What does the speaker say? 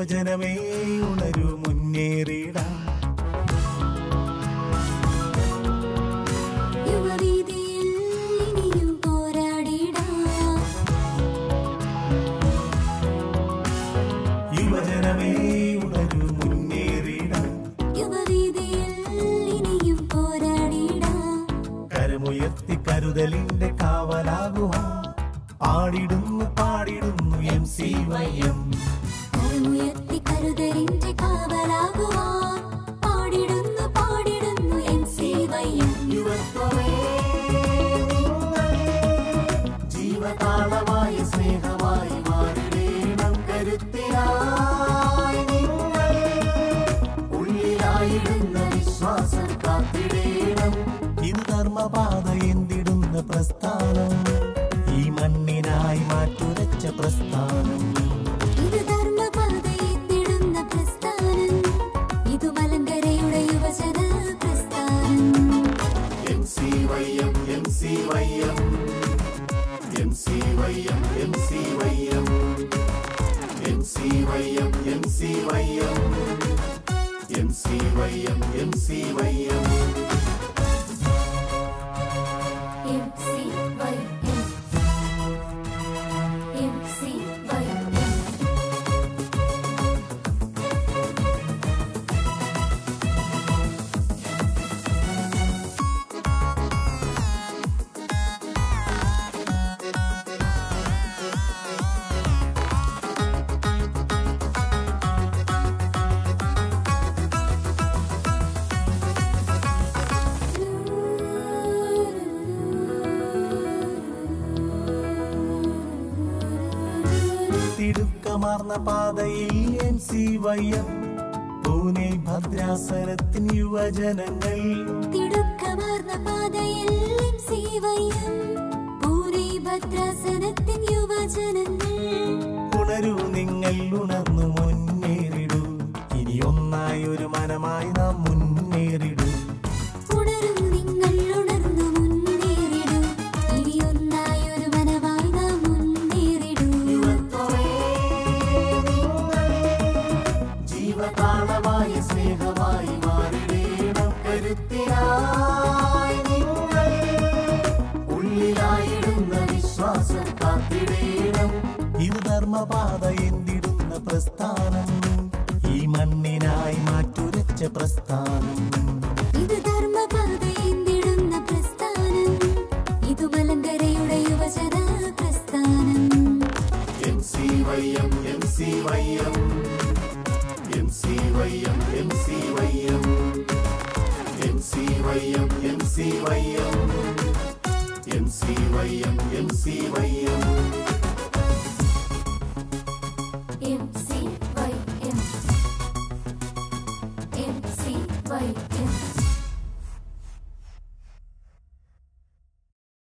യുവജനമേ ഉണരൂ മുന്നേറിടാം യുവവീതിയിൽ ഇനിയും പോരാടിടാം യുവജനമേ ഉണരൂ മുന്നേറിടാം യുവവീതിയിൽ ഇനിയും പോരാടിടാം കരമുയർത്തി കരുതലിന്റെ കാവലാകുവാൻ പാടിടുന്നു പാടിടുന്നു എം സി വൈ എം കരമുയർത്തി കരുതലിന്റെ കാവലാകുവാൻ പാടിടുന്നു പാടിടുന്നു എൻ സി വൈ എം യുവത്വമേ നിങ്ങൾ ജീവതാളമായി സ്നേഹമായി മാറിടേണം കരുത്തിലായി നിങ്ങൾ ഉള്ളിലായിടുന്ന വിശ്വാസം കാത്തിടേണം ഇത് ധർമ്മപാത എന്തിടുന്ന പ്രസ്ഥാനം ഈ മണ്ണിനായി മാറ്റുരച്ച പ്രസ്ഥാനം ഇത് ധർമ്മപാതയെത്തിടുന്ന പ്രസ്ഥാനം ഇത് മലങ്കരയുടെ യുവജന പ്രസ്ഥാനം M C Y M M C Y M M C Y M M C Y M M C Y M M C Y M M C Y M M C Y M M C Y M M C Y M തിടുക്കമാർന്ന പാതയിൽ M C Y M Pune ഭദ്രാസനത്തിൻ യുവജനങ്ങൾ തിടുക്കമാർന്ന പാതയിൽ M C Y M Pune ഭദ്രാസനത്തിൻ യുവജനങ്ങൾ ഉണരൂ നിങ്ങൾ ഉണർന്നു മുന്നേറിടൂ ഇനി ഒന്നായി ഒരു മനമായി നാം മുന്നേറിടൂ ഉണരും നിങ്ങൾ ഉണർന്നു മുന്നേറിടൂ ഇനി ഒന്നായി ഒരു മനമായി നാം മുന്നേറിടൂ ജീവതാളമായി സ്നേഹമായി മാറിടേണം കരുത്തിനായി നിങ്ങൾ ഉള്ളിലായിടുന്ന വിശ്വാസം കാത്തിടേണം ഇത് ധർമ്മപാത എന്തിടുന്ന പ്രസ്ഥാനം ഈ മണ്ണിനായി മാറ്റുരച്ച പ്രസ്ഥാനം ഇത് ധർമ്മപാതയെന്തിടുന്ന പ്രസ്ഥാനം ഇത് മലങ്കരയുടെ യുവജന പ്രസ്ഥാനം M C Y M M C Y M M C Y M M C Y M M C Y M M C Y M M C Y M M C Y M